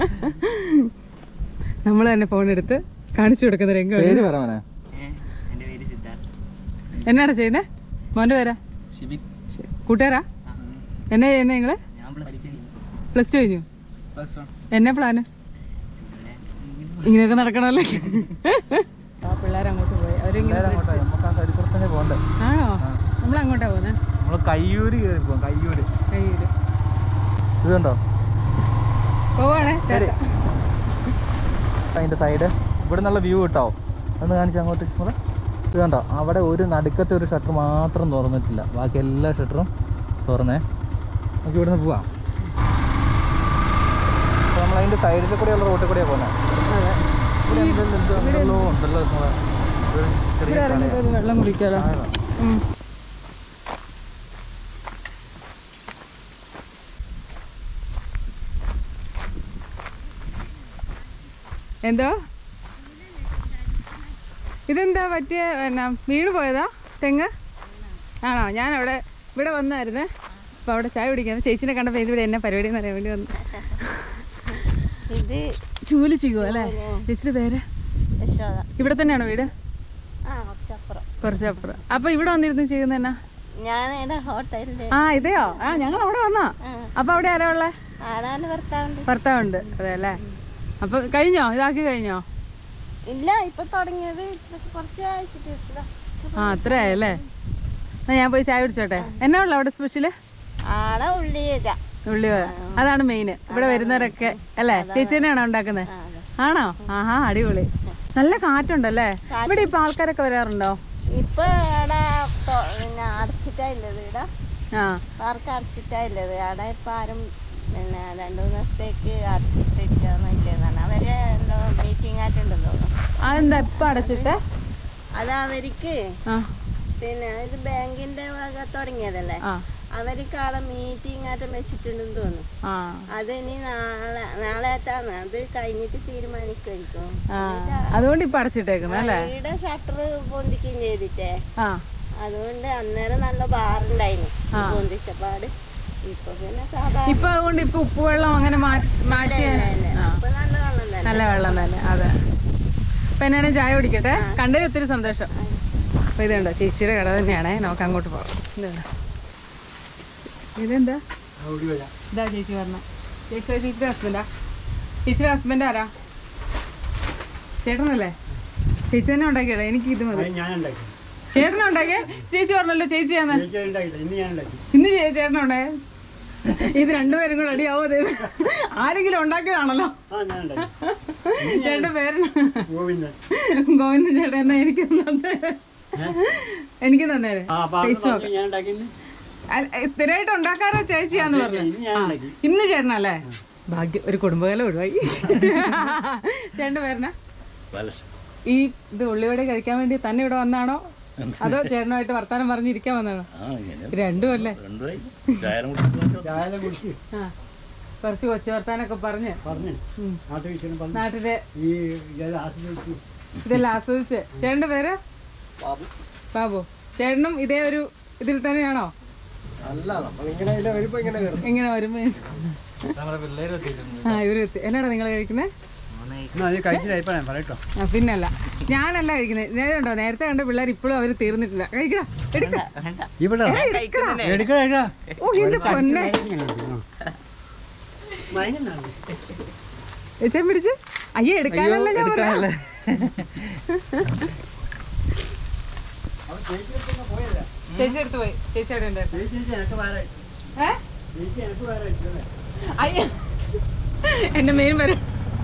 B: നമ്മൾ തന്നെ ഫോൺ എടുത്ത് കാണിച്ചു കൊടുക്കുന്ന രംഗം
A: പേര് പറവനെ
B: എന്നാണ് ചെയ്യുന്നത് മോൻ്റെ പേരാ
A: ഷിബിക്
B: ശരി. കൂട്ടുകാരാ എന്നാ ചെയ്യുന്നത് നിങ്ങള്
A: ഞാൻ പ്ലസ്
B: പ്ലസ് ടു കഴിഞ്ഞു
A: പ്ലസ് വൺ
B: എന്നാ പ്ലാന് ഇങ്ങനെയൊക്കെ നടക്കണമല്ലേ ആ പിള്ളേർ അങ്ങോട്ട് പോയി അവരിങ്ങനെ
A: അങ്ങോട്ടാ നമുക്ക് ആ സൈഡിൽ തന്നെ പോകണ്ടേ
B: ആണോ നമ്മൾ അങ്ങോട്ടാ പോകുന്നത്
A: നമ്മൾ കയ്യൂര് കയറി പോകും കയ്യൂര്
B: കയ്യൂര്
A: ഇത് കണ്ടോ
B: പോവാണേ
A: ശരി അതിൻ്റെ സൈഡ് ഇവിടെ നിന്നുള്ള വ്യൂ കിട്ടാവോ ഒന്ന് കാണിച്ചാൽ അങ്ങോട്ട് നമ്മളെ ഇത് കണ്ടോ അവിടെ ഒരു നടുക്കത്തെ ഒരു ഷട്ടർ മാത്രം തുറന്നിട്ടില്ല ബാക്കി എല്ലാ ഷട്ടറും തുറന്നേ നമുക്ക് ഇവിടുന്ന് പോവാം അപ്പോൾ നമ്മൾ അതിൻ്റെ സൈഡിൽ കൂടെയുള്ള റോട്ടിൽ കൂടെയാണ് പോകുന്നത്
B: അതെ
A: ഇവിടെ എന്തെല്ലാം എന്ത് എന്തെല്ലോ ഉണ്ടല്ലോ നമ്മളെ ഒരു ചെറിയ
B: ഇവിടെ ഇറങ്ങിയിട്ട് ഒരു വെള്ളം കുടിക്കാലോ
A: കടയാ.
B: ഉം. എന്തോ ഇതെന്താ പറ്റിയ എന്നാ വീണ് പോയതാ തെങ്ങ് ആണോ ഞാൻ അവിടെ ഇവിടെ വന്നായിരുന്നേ അപ്പോൾ അവിടെ ചായ കുടിക്കാൻ ചേച്ചിനെ കണ്ടപ്പോൾ ഇതിവിടെ എന്നെ പരിപാടി എന്ന് അറിയാൻ വേണ്ടി വന്നു
C: ഇത്
B: ചൂല് ചെയ്യുമോ അല്ലേ ചേച്ചിയുടെ പേര്
C: യശോദ
B: ഇവിടെ തന്നെയാണോ വീട്
C: ആ കുറച്ചപ്പുറം
B: കുറച്ചപ്പുറം അപ്പൊ ഇവിടെ വന്നിരുന്ന് ചെയ്യുന്ന എന്നാ
C: ഞാൻ ഇവിടെ ഹോട്ടലില്
B: ആ ഇതെയോ ആ ഞങ്ങൾ അവിടെ വന്നാ അപ്പൊ അവിടെ ആരാ ഉള്ളേ
C: ആടാന് ഭർത്താവുണ്ട്
B: ഭർത്താവുണ്ട് അതെ അല്ലേ അപ്പൊ കഴിഞ്ഞോ ഇതാക്കി കഴിഞ്ഞോ
C: ഇല്ല ഇപ്പൊ തുടങ്ങിയത് ഇപ്പൊ കുറച്ച് ആഴ്ചക്ക് വെച്ചതാ.
B: ആ അത്രയായല്ലേ എന്നാ ഞാൻ പോയി ചായ കുടിച്ചോട്ടെ എന്നാ ഉള്ള അവിടെ സ്പെഷ്യല്
C: ആടെ ഉള്ളിയേക്ക
B: ഉള്ളി വ- അതാണ് മെയിൻ ഇവിടെ വരുന്നവരൊക്കെ അല്ലേ ചേച്ചി തന്നെയാണോ ഉണ്ടാക്കുന്നത് ആണോ ആഹാ അടിപൊളി നല്ല കാറ്റുണ്ടല്ലേ ഇവിടെ ഇപ്പൊ ആൾക്കാരൊക്കെ വരാറുണ്ടോ
C: ഇപ്പൊ ആടെ തൊ- പിന്നെ അടച്ചിട്ടാ ഉള്ളത് ഇവിടെ
B: ആ
C: പാർക്ക് അടച്ചിട്ടാ ഉള്ളത് ആടെ ഇപ്പൊ ആരും പിന്നെ രണ്ടു മൂന്ന് ദിവസത്തേക്ക് അടച്ചിട്ടിരിക്കാന്നില്ലെന്നാണ് അവര് എന്തോ മീറ്റിംഗ് ആയിട്ടുണ്ടെന്ന് തോന്നുന്നു
B: അതെന്താ ഇപ്പൊ അടച്ചിട്ട്
C: അത് അവർക്ക്
B: ആ
C: പിന്നെ ഇത് ബാങ്കിന്റെ വക തുടങ്ങിയതല്ലേ
B: ആ
C: അവർക്ക് ആടെ മീറ്റിംഗ് ആയിട്ട് വെച്ചിട്ടുണ്ടെന്ന് തോന്നുന്നു
B: ആ
C: അത് ഇനി നാളെ നാളെ ആയിട്ടാണ് അത് കഴിഞ്ഞിട്ട് തീരുമാനിക്കുമായിരിക്കും
B: ആ അതുകൊണ്ട് ഇപ്പൊ അടച്ചിട്ടേക്കുന്നത് അല്ലേ
C: വീട് ഷട്ടർ പൊന്തിക്കുകയും ചെയ്തിട്ടേ
B: ആ
C: അതുകൊണ്ട് അന്നേരം നല്ല ബാറുണ്ടായിരുന്നു പൊന്തിച്ചപ്പാട് ഇപ്പൊ പിന്നെ സാധാരണ
B: ഇപ്പൊ അതുകൊണ്ട് ഇപ്പൊ ഉപ്പുവെള്ളം അങ്ങനെ മാ- മാറ്റിയ ആ,
C: ഇപ്പൊ നല്ല വെള്ളം തന്നെ
B: നല്ല വെള്ളം തന്നെ അതെ അപ്പൊ എന്നാണ് ചായ കുടിക്കട്ടെ കണ്ടതിൽ ഒത്തിരി സന്തോഷം അപ്പൊ ഇതുണ്ടോ ചേച്ചിയുടെ കട തന്നെയാണേ നമുക്ക് അങ്ങോട്ട് പോകാം ഇതുണ്ടോ ഇതെന്താ ഇതാ ചേച്ചി പറഞ്ഞ ചേച്ചി ചേച്ചിയുടെ ഹസ്ബൻഡാ ചേച്ചിയുടെ ഹസ്ബൻഡ് ആരാ ചേട്ടനല്ലേ ചേച്ചി തന്നെ ഉണ്ടാക്കിയല്ലേ എനിക്ക് ഇത് മതി
D: ഞാനുണ്ടാക്കി
B: ചേട്ടനെ ഉണ്ടാക്കിയ ചേച്ചി പറഞ്ഞല്ലോ ചേച്ചിയാന്ന്
D: എനിക്ക് ഉണ്ടാക്കില്ല ഇന്ന് ഞാനുണ്ടാക്കി
B: ഇന്ന് ചേ- ചേട്ടനുണ്ടായേ ഇത് രണ്ടുപേരും കൂടെ അടിയാവോ ദൈവം ആരെങ്കിലും ഉണ്ടാക്കിയതാണല്ലോ
D: ആ ഞാനുണ്ടാക്കി
B: ചേട്ടന്റെ പേര്
D: ഗോവിന്ദൻ
B: ഗോവിന്ദ ചേട്ടൻ എന്നാ എനിക്ക് തന്നെ എനിക്ക് തന്നേരെ
D: ആ അപ്പൊ അത് പറഞ്ഞു ഞാൻ ഉണ്ടാക്കിന്ന്
B: അല്ല, ഏ, സ്ഥിരമായിട്ട് ഉണ്ടാക്കാറോ ചേച്ചിയാന്ന് പറഞ്ഞു
D: ഇന്ന് ഞാൻ ഉണ്ടാക്കി
B: ഇന്ന് ചേട്ടനല്ലേ ഭാഗ്യം ഒരു കുടുംബകാലം ഒഴിവായി ചേട്ടന്റെ പേരനാ ഈ ഇത് ഉള്ളിവട കഴിക്കാൻ വേണ്ടി തന്നെ ഇവിടെ വന്നാണോ അതോ ചേട്ടനുമായിട്ട് വർത്താനം പറഞ്ഞിരിക്കാൻ വന്നാണോ രണ്ടും അല്ലേ
D: ചായ കുടിച്ച്
B: ആ കുറച്ച് കൊച്ചു വർത്താനൊക്കെ പറഞ്ഞ്
D: പറഞ്ഞു
B: ഉം.
D: നാട്ടു വിഷയം പറഞ്ഞു
B: നാട്ടിലെ
D: ഈ ഇത് ആസ്വദിച്ചു
B: ഇതെല്ലാം ആസ്വദിച്ച് ചേട്ടന്റെ പേര് ബാബു ചേട്ടനും ഇതേ ഒരു ഇതിൽ തന്നെയാണോ
D: അല്ല നമ്മളിങ്ങനെ ഇതിലെ വരുമ്പോ ഇങ്ങനെ കയറും
B: എങ്ങനെ വരുമ്പോ
A: നമ്മുടെ പിള്ളേർ എത്തിയിട്ടുണ്ട്
B: ആ ഇവര് എത്തി എന്നാടാ നിങ്ങൾ കഴിക്കുന്നത്
D: എന്നാ അത് കഴിച്ചിട്ടാ പറയട്ടോ
B: ആ പിന്നല്ല ഞാനല്ല കഴിക്കുന്നത് നേരത്തെ നേരത്തെ കണ്ട പിള്ളേർ ഇപ്പോഴും അവര് തീർന്നിട്ടില്ല കഴിക്കടാ എടുക്ക
D: ഇവിടെ എടുക്ക എടുക്ക
B: ഓ എന്റെ പൊന്നെ ചേച്ചൻ പിടിച്ച് അയ്യേ എടുക്കാനല്ല ഞാൻ പറഞ്ഞത്. ചേച്ചി എടുത്ത് പോയി ചേച്ചി അവിടെ ഉണ്ടായിരുന്നു
D: എനിക്ക് വേറെ
B: ഏ
D: എനിക്ക് എനിക്ക് വേറെ ഇഷ്ടമല്ലേ
B: അയ്യ എന്റെ മെയിൻ വരും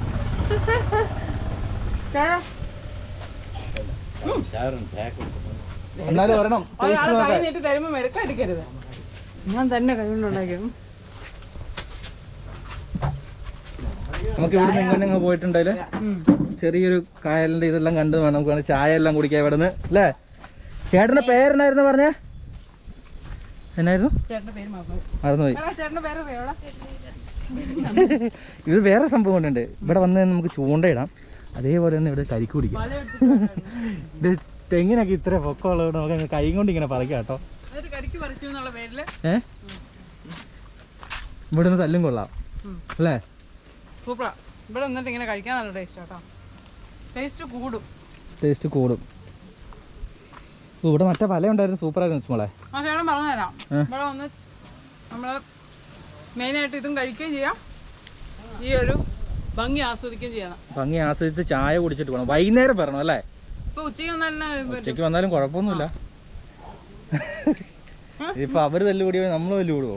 A: എന്നാലും ഒരെണ്ണം
B: ഒരാള് കൈ നീട്ടി തരുമ്പോ മെടുക്കടിക്കരുത് ഞാൻ തന്നെ കൈകൊണ്ടുണ്ടാക്കിയത്
A: നമുക്ക് ഇവിടെ ഇങ്ങനെ അങ്ങ് പോയിട്ടുണ്ടെങ്കിൽ ചെറിയൊരു കായലിന്റെ ഇതെല്ലാം കണ്ട് വേണം നമുക്ക് വേണേ ചായ എല്ലാം കുടിക്കാൻ ഇവിടെ നിന്ന് അല്ലേ ചേട്ടന്റെ പേരെന്നായിരുന്നു പറഞ്ഞേ എന്നായിരുന്നു
B: ചേട്ടന്റെ പേര് മാപ്പായി
A: മറന്നുപോയി
B: ചേട്ടന്റെ പേര് അറിയോളാ
A: ഇത് വേറെ സംഭവം കൊണ്ടുണ്ട് ഇവിടെ വന്ന് നമുക്ക് ചൂണ്ടയിടാം അതേപോലെ തന്നെ ഇവിടെ കരിക്ക് കുടിക്കാം ഇത് തെങ്ങിനൊക്കെ ഇത്ര പൊക്കമുള്ളത് നമുക്ക് അങ്ങ് കൈ കൊണ്ട് ഇങ്ങനെ പറിക്കാം കേട്ടോ
B: എന്നിട്ട് കരിക്ക് പറിച്ചു എന്നുള്ള പേരില്
A: ഏ ഇവിടുന്ന് തല്ലും കൊള്ളാം അല്ലേ
B: സൂപ്പറാ ഇവിടെ വന്നിട്ട് ഇങ്ങനെ കഴിക്കാൻ നല്ല ടേസ്റ്റ് കേട്ടോ ടേസ്റ്റ് കൂടും
A: ടേസ്റ്റ് കൂടും ഓ, ഇവിടെ മറ്റേ വല ഉണ്ടായിരുന്നു സൂപ്പറായിരുന്നു മോളെ
B: ആ ചേട്ടൻ പറഞ്ഞുതരാം
A: ഏ?
B: ഇവിടെ വന്ന് നമ്മൾ മെയിനായിട്ട് ഇതും കഴിക്കുകയും ചെയ്യാം ഈ ഒരു ഭംഗി ആസ്വദിക്കുകയും ചെയ്യണം
A: ഭംഗി ആസ്വദിച്ച് ചായ കുടിച്ചിട്ട് പോകണം വൈകുന്നേരം വരണം അല്ലേ
B: ഇപ്പൊ ഉച്ചയ്ക്ക് വന്നാൽ തന്നെ
A: ഉച്ചയ്ക്ക് വന്നാലും കുഴപ്പമൊന്നുമില്ല ഇപ്പൊ അവര് തല്ലു കൂടിയോ നമ്മൾ തല്ലു കൂടുവോ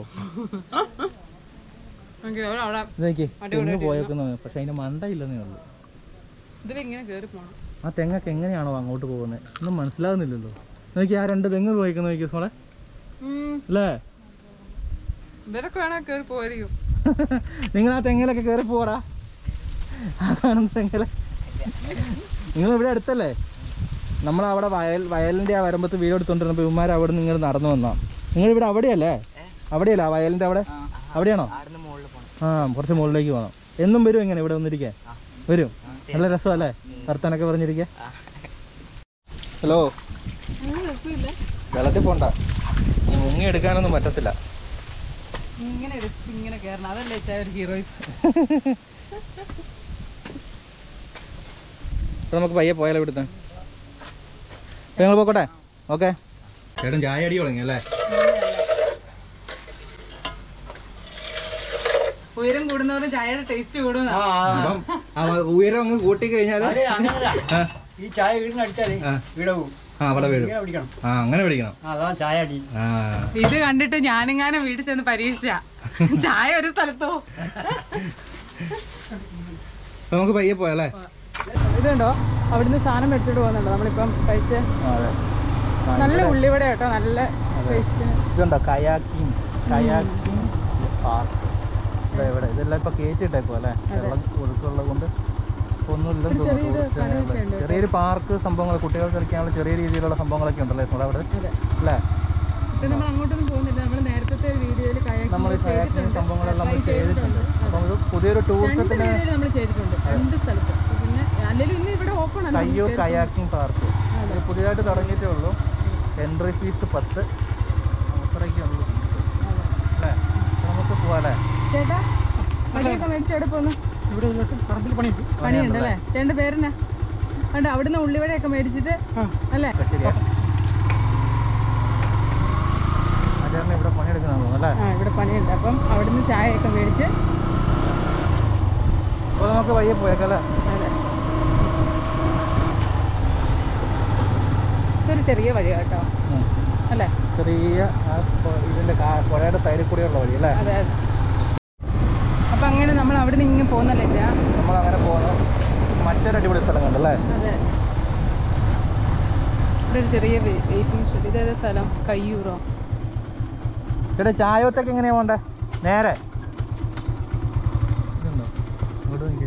B: അവിടെ
A: ഇതൊക്കെ തെങ്ങ് പോയേക്കുന്നു പക്ഷെ അതിന്റെ മണ്ടയില്ലെന്നേ ഉള്ളൂ
B: ഇതിലിങ്ങനെ കയറി പോകണം
A: ആ തെങ്ങൊക്കെ എങ്ങനെയാണോ അങ്ങോട്ട് പോകുന്നത് ഒന്നും മനസ്സിലാകുന്നില്ലല്ലോ നോക്കി ആ രണ്ട് തെങ്ങ് പോയിക്കുന്ന നോക്കി മോളെ അല്ലേ
B: ഇവരൊക്കെ വേണേ കയറി പോയിരിക്കും
A: നിങ്ങൾ ആ തെങ്ങിലൊക്കെ കയറി പോടാ ആ കാണുന്ന തെങ്ങില് നിങ്ങൾ ഇവിടെ അടുത്തല്ലേ നമ്മൾ അവിടെ വയൽ വയലിന്റെ ആ വരമ്പത്ത് വീട് എടുത്തോണ്ടിരുന്നപ്പോൾ ഇവന്മാർ അവിടെ നിന്ന് നിങ്ങൾ നടന്നു വന്നാ നിങ്ങൾ ഇവിടെ അവിടെയല്ലേ അവിടെയല്ല ആ വയലിന്റെ അവിടെ അവിടെയാണോ ആ കുറച്ച് മുകളിലേക്ക് പോകണം എന്നും വരും എങ്ങനെ ഇവിടെ വന്നിരിക്കാൻ വരും നല്ല രസമല്ലേ വർത്താനൊക്കെ പറഞ്ഞിരിക്കാൻ ഹലോ വെള്ളത്തിൽ പോണ്ട ഈ മുങ്ങി എടുക്കാനൊന്നും പറ്റത്തില്ല
B: ഇങ്ങനെ എടുത്ത് ഇങ്ങനെ കയറണം അതല്ലേ ചായ ഒരു ഹീറോയിസ്
A: അപ്പൊ നമുക്ക് പയ്യെ പോയാലോ ഇവിടുത്തെ അപ്പൊ ഞങ്ങൾ പോക്കോട്ടെ ഓക്കെ ചേട്ടൻ ചായ അടി തുടങ്ങി അല്ലേ
B: ഉയരം കൂടുന്നവരും ചായയുടെ ടേസ്റ്റ് കൂടുന്ന
A: അപ്പം ആ ഉയരം അങ്ങ് കൂട്ടി കഴിഞ്ഞാല്
D: അതെ അങ്ങനല്ല
A: ആ,
D: ഈ ചായ വീടിന് അടിച്ചാലേ
A: ആ.
D: വീടവും
A: ആ അവിടെ വീഴും
D: ഇങ്ങനെ പിടിക്കണം
A: ആ അങ്ങനെ പിടിക്കണം
D: ആ, അതാ ചായ അടി
A: ആ
B: ഇത് കണ്ടിട്ട് ഞാനെങ്ങാനും വീട്ടിൽ ചെന്ന് പരീക്ഷിച്ച ചായ ഒരു സ്ഥലത്തോ
A: അപ്പൊ നമുക്ക് പയ്യെ പോയല്ലേ
B: ഇതുണ്ടോ അവിടുന്ന് സാധനം മേടിച്ചോണ്ട് പോകുന്നുണ്ടോ നമ്മളിപ്പം കഴിച്ച്
A: അതെ
B: നല്ല ഉള്ളിവട കേട്ടോ നല്ല ടേസ്റ്റ്
A: ഇതുണ്ടോ കയാക്കിങ് കയാക്കിങ് പാർക്ക് ഇവിടെ ഇവിടെ ഇതെല്ലാം ഇപ്പൊ കയറ്റിട്ടേക്കോ അല്ലേ വെള്ളം ഒഴുക്കുള്ളത് കൊണ്ട് ഇപ്പൊ ഒന്നുമില്ലെന്ന് തോന്നുന്നു tourist ആയിട്ടുള്ള. ചെറിയൊരു പാർക്ക് സംഭവങ്ങൾ കുട്ടികൾക്ക് കളിക്കാനുള്ള ചെറിയ രീതിയിലുള്ള സംഭവങ്ങളൊക്കെ ഉണ്ടല്ലേ നമ്മുടെ അവിടെ അല്ലേ
B: ഇപ്പൊ നമ്മൾ അങ്ങോട്ടൊന്നും പോകുന്നില്ല നമ്മൾ നേരത്തെ വീഡിയോയിൽ
A: നമ്മൾ ഈ കയാക്കിങ് സംഭവങ്ങളെല്ലാം നമ്മൾ ചെയ്തിട്ടുണ്ട് അപ്പം ഇത് പുതിയൊരു ടൂറിസത്തിന്
B: വീഡിയോയിൽ നമ്മൾ ചെയ്തിട്ടുണ്ട് രണ്ട് സ്ഥലത്ത് പിന്നെ അല്ലെങ്കിൽ ഇന്ന് ഇവിടെ ഓപ്പൺ അല്ല
A: കയ്യൂർ കയാക്കിംഗ് പാർക്ക് ഇത് പുതിയതായിട്ട് തുടങ്ങിയിട്ടേ ഉള്ളൂ എൻട്രി ഫീസ് പത്ത് അത്രയൊക്കെ ഉള്ളൂ അല്ലേ അപ്പൊ നമുക്ക് പോവാല്ലേ
B: ചേട്ടാ വടിയൊക്കെ മേടിച്ച് എവിടെ പോന്നു
A: ഇവിടെ ഒരു ദിവസം പറമ്പിൽ പണി
B: പണിയുണ്ടല്ലേ ചേട്ടൻ്റെ പേരെന്നാ കണ്ട അവിടുന്ന് ഉള്ളിവടയൊക്കെ മേടിച്ചിട്ട് അല്ലേ
A: ശരിയാ ആചാരനെ ഇവിടെ പണിയെടുക്കുന്ന തോന്നുന്നു അല്ലേ
B: ആ ഇവിടെ പണിയുണ്ട് അപ്പം അവിടുന്ന് ചായയൊക്കെ മേടിച്ച്
A: അപ്പോൾ നമുക്ക് വയ്യെ പോയേക്കല്ലേ
B: അതെ ഇതൊരു ചെറിയ വഴി കേട്ടോ
A: ഉം.
B: അല്ലേ
A: ചെറിയ ആ പൊ- ഇതിന്റെ കാ- പുഴയുടെ സൈഡിൽ കൂടിയുള്ള വഴി അല്ലേ
B: അതെ അതെ അപ്പം അങ്ങനെ നമ്മൾ അവിടെ നിന്ന് ഇങ്ങനെ പോകുന്നല്ലേ ചേട്ടാ
A: നമ്മൾ അങ്ങനെ പോകുന്നു മറ്റൊരു അടിപൊളി സ്ഥലം കണ്ടല്ലേ
B: അതെ ഇവിടെ ഒരു ചെറിയ വെയിറ്റിംഗ് ഷെഡ് ഇതേതാ സ്ഥലം കയ്യൂറോ
A: ചേട്ടാ ചായോത്തൊക്കെ എങ്ങനെയാ പോണ്ടേ നേരെ ഇതുണ്ടോ ഇങ്ങോട്ട് നോക്കിയേ.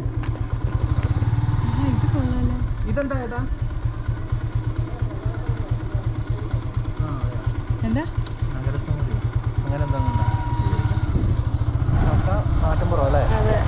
B: ആ ഇത് കൊള്ളാലോ
A: ഇതെന്താ ഏതാ ആ അതെ
B: എന്താ
A: നഗരസമിതി അങ്ങനെ എന്താ നാട്ടിൻപുറം അല്ലേ
B: അതെ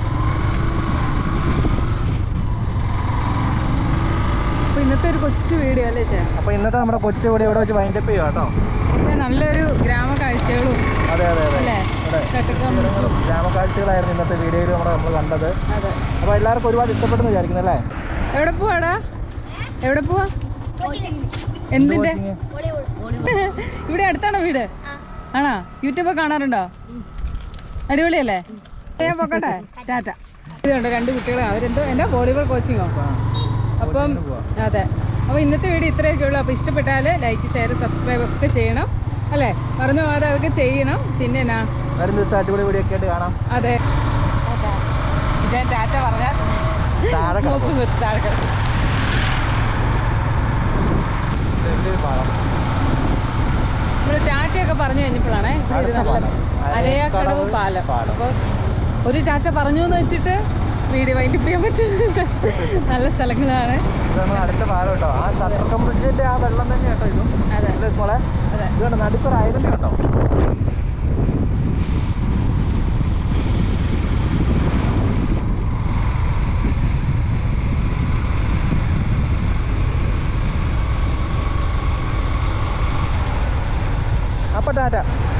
B: അപ്പൊ ഇന്നത്തെ ഒരു കൊച്ചു വീഡിയോ അല്ലേ ചേ
A: അപ്പോൾ ഇന്നത്തെ നമ്മുടെ കൊച്ചു ഇവിടെ ഇവിടെ വെച്ച് വൈൻഡപ്പ് ചെയ്യുക കേട്ടോ
B: പക്ഷെ നല്ലൊരു ഗ്രാമ കാഴ്ചകളും
A: അതെ അതെ അതെ
B: അല്ലേ
A: അതെ
B: ചട്ടക്കം
A: ഗ്രാമക്കാഴ്ചകളായിരുന്നു ഇന്നത്തെ വീഡിയോയിൽ നമ്മൾ നമ്മൾ കണ്ടത്
B: അതെ
A: അപ്പോൾ എല്ലാവർക്കും ഒരുപാട് ഇഷ്ടപ്പെട്ടെന്ന് വിചാരിക്കുന്നു അല്ലേ
B: എവിടെ പോവാടാ എവിടെ പോവാ എന്തിന്റെ ഇവിടെ അടുത്താണോ വീട് ആണോ യൂട്യൂബ് കാണാറുണ്ടോ അടിപൊളിയല്ലേ ഞാൻ പോക്കട്ടെ ടാറ്റ ഇതുണ്ട് രണ്ട് കുട്ടികളെ അവരെന്തോ എന്താ വോളിബോൾ കോച്ചിങ്ങോ അപ്പം അതെ അപ്പോൾ ഇന്നത്തെ വീഡിയോ ഇത്രയൊക്കെ ഉള്ളൂ അപ്പോൾ ഇഷ്ടപ്പെട്ടാൽ ലൈക്ക് ഷെയർ സബ്സ്ക്രൈബ് ഒക്കെ ചെയ്യണം അല്ലേ മറന്നു പോകാതെ അതൊക്കെ ചെയ്യണം പിന്നെ എന്നാ
A: വരും ദിവസം അടിപൊളി വീഡിയോ ഒക്കെ ആയിട്ട് കാണാം
B: അതെ വിജയൻ ടാറ്റ പറഞ്ഞാൽ
A: താഴെ കിടക്കും.
B: മൂക്ക് കുത്തി താഴെ കിടക്കും.
A: വലിയൊരു പാലം.
B: നമ്മള് ടാറ്റയൊക്കെ പറഞ്ഞു കഴിഞ്ഞപ്പോഴാണ് ഇത്
A: അടുത്ത
B: നല്ല
A: പാലം.
B: അരയാക്കടവ്
A: അരയാക്കടവ്
B: പാലം
A: പാലം.
B: അപ്പോൾ ഒരു ടാറ്റ പറഞ്ഞു എന്ന് വെച്ചിട്ട് വീഡിയോ വൈൻഡപ്പ് ചെയ്യാൻ പറ്റുന്നില്ല നല്ല സ്ഥലങ്ങളാണ്
A: ഇത് നമ്മുടെ അടുത്ത പാലം കേട്ടോ ആ ഷട്ടർ ബ്രിഡ്ജിന്റെ ആ വെള്ളം തന്നെ കേട്ടോ ഇതും
B: അതെ
A: അല്ലേ മോളെ
B: അതെ
A: ഇത് കണ്ടോ നടുക്കൊരു ഐലൻഡ് കണ്ടോ അപ്പൊ ടാറ്റ